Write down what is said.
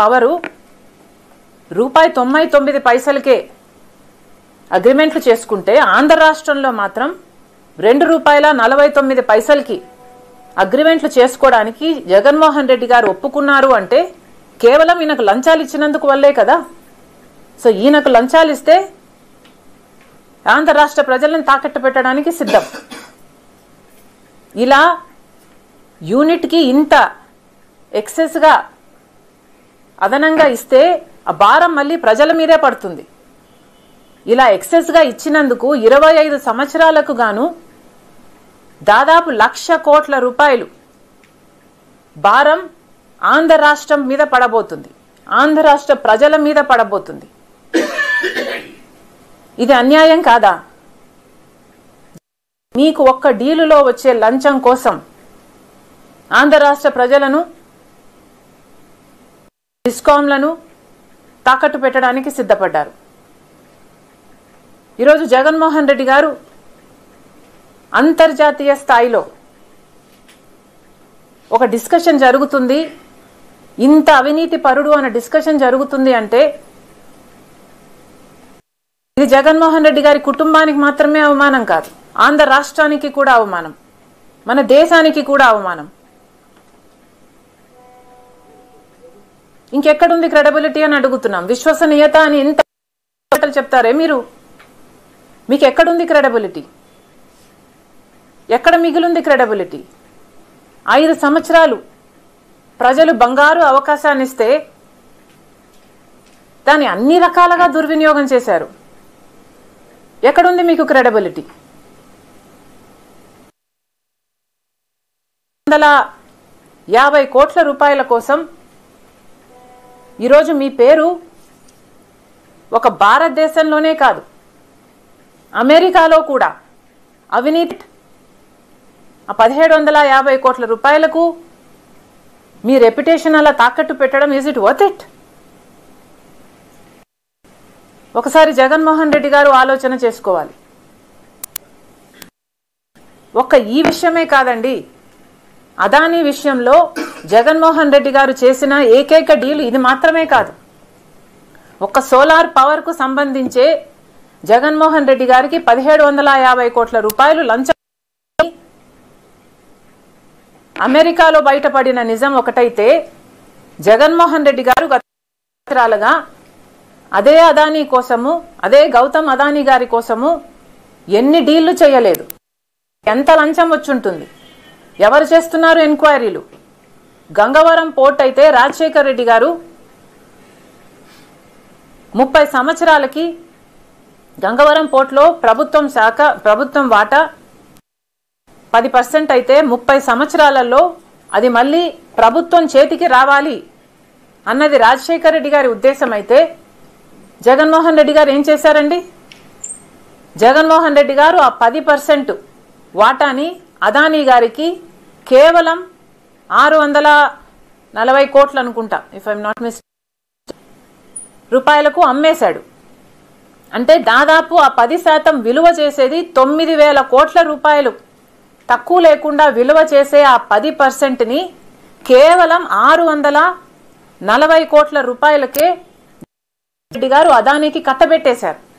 power రూపాయి తొంభై తొమ్మిది పైసలకే అగ్రిమెంట్లు చేసుకుంటే ఆంధ్ర రాష్ట్రంలో మాత్రం రెండు రూపాయల నలభై తొమ్మిది పైసలకి అగ్రిమెంట్లు చేసుకోవడానికి జగన్మోహన్ రెడ్డి గారు ఒప్పుకున్నారు అంటే కేవలం ఈయనకు లంచాలు ఇచ్చినందుకు వల్లే కదా సో ఈయనకు లంచాలు ఇస్తే ఆంధ్ర రాష్ట్ర ప్రజలను తాకట్టు పెట్టడానికి సిద్ధం ఇలా యూనిట్కి ఇంత ఎక్సెస్గా అదనంగా ఇస్తే ఆ భారం మళ్ళీ ప్రజల మీదే పడుతుంది ఇలా ఎక్సెస్గా ఇచ్చినందుకు ఇరవై ఐదు సంవత్సరాలకు గాను దాదాపు లక్ష కోట్ల రూపాయలు భారం ఆంధ్ర రాష్ట్రం మీద పడబోతుంది ఆంధ్ర రాష్ట్ర ప్రజల మీద పడబోతుంది ఇది అన్యాయం కాదా మీకు ఒక్క డీలులో వచ్చే లంచం కోసం ఆంధ్ర రాష్ట్ర ప్రజలను డిస్కాంలను తాకట్టు పెట్టడానికి సిద్ధపడ్డారు ఈరోజు జగన్మోహన్ రెడ్డి గారు అంతర్జాతీయ స్థాయిలో ఒక డిస్కషన్ జరుగుతుంది ఇంత అవినీతి పరుడు అనే డిస్కషన్ జరుగుతుంది అంటే ఇది జగన్మోహన్ రెడ్డి గారి కుటుంబానికి మాత్రమే అవమానం కాదు ఆంధ్ర రాష్ట్రానికి కూడా అవమానం మన దేశానికి కూడా అవమానం ఇంకెక్కడుంది క్రెడిబిలిటీ అని అడుగుతున్నాం విశ్వసనీయత అని ఎంత మాటలు చెప్తారే మీరు మీకు ఎక్కడుంది క్రెడిబిలిటీ ఎక్కడ మిగిలింది క్రెడిబిలిటీ ఐదు సంవత్సరాలు ప్రజలు బంగారు అవకాశాన్ని ఇస్తే దాన్ని అన్ని రకాలుగా దుర్వినియోగం చేశారు ఎక్కడుంది మీకు క్రెడిబిలిటీ వందల యాభై కోట్ల రూపాయల కోసం ఈరోజు మీ పేరు ఒక భారతదేశంలోనే కాదు అమెరికాలో కూడా అవినీతి ఆ పదిహేడు వందల యాభై కోట్ల రూపాయలకు మీ రెప్యుటేషన్ అలా తాకట్టు పెట్టడం ఈజ్ ఇట్ వర్త్ ఇట్ ఒకసారి జగన్మోహన్ రెడ్డి గారు ఆలోచన చేసుకోవాలి ఒక్క ఈ విషయమే కాదండి అదానీ విషయంలో జగన్మోహన్ రెడ్డి గారు చేసిన ఏకైక డీల్ ఇది మాత్రమే కాదు ఒక్క సోలార్ పవర్కు సంబంధించే జగన్మోహన్ రెడ్డి గారికి పదిహేడు వందల యాభై కోట్ల రూపాయలు లంచం అమెరికాలో బయటపడిన నిజం ఒకటైతే జగన్మోహన్ రెడ్డి గారు గతాలుగా అదే అదానీ కోసము అదే గౌతమ్ అదానీ గారి కోసము ఎన్ని డీళ్లు చేయలేదు ఎంత లంచం వచ్చుంటుంది ఎవరు చేస్తున్నారు ఎంక్వైరీలు గంగవరం పోర్ట్ అయితే రాజశేఖర్ రెడ్డి గారు ముప్పై సంవత్సరాలకి గంగవరం పోర్ట్లో ప్రభుత్వం శాఖ ప్రభుత్వం వాటా పది పర్సెంట్ అయితే ముప్పై సంవత్సరాలలో అది మళ్ళీ ప్రభుత్వం చేతికి రావాలి అన్నది రాజశేఖర్ రెడ్డి గారి ఉద్దేశం అయితే జగన్మోహన్ రెడ్డి గారు ఏం చేశారండి జగన్మోహన్ రెడ్డి గారు ఆ పది పర్సెంట్ వాటాని అదానీ గారికి కేవలం ఆరు వందల నలభై కోట్లు అనుకుంటా ఇఫ్ ఐఎమ్ నాట్ మిస్ రూపాయలకు అమ్మేశాడు అంటే దాదాపు ఆ పది శాతం విలువ చేసేది తొమ్మిది వేల కోట్ల రూపాయలు తక్కువ లేకుండా విలువ చేసే ఆ పది పర్సెంట్ని కేవలం ఆరు వందల నలభై కోట్ల రూపాయలకే రెడ్డి గారు అదానికి కట్టబెట్టేశారు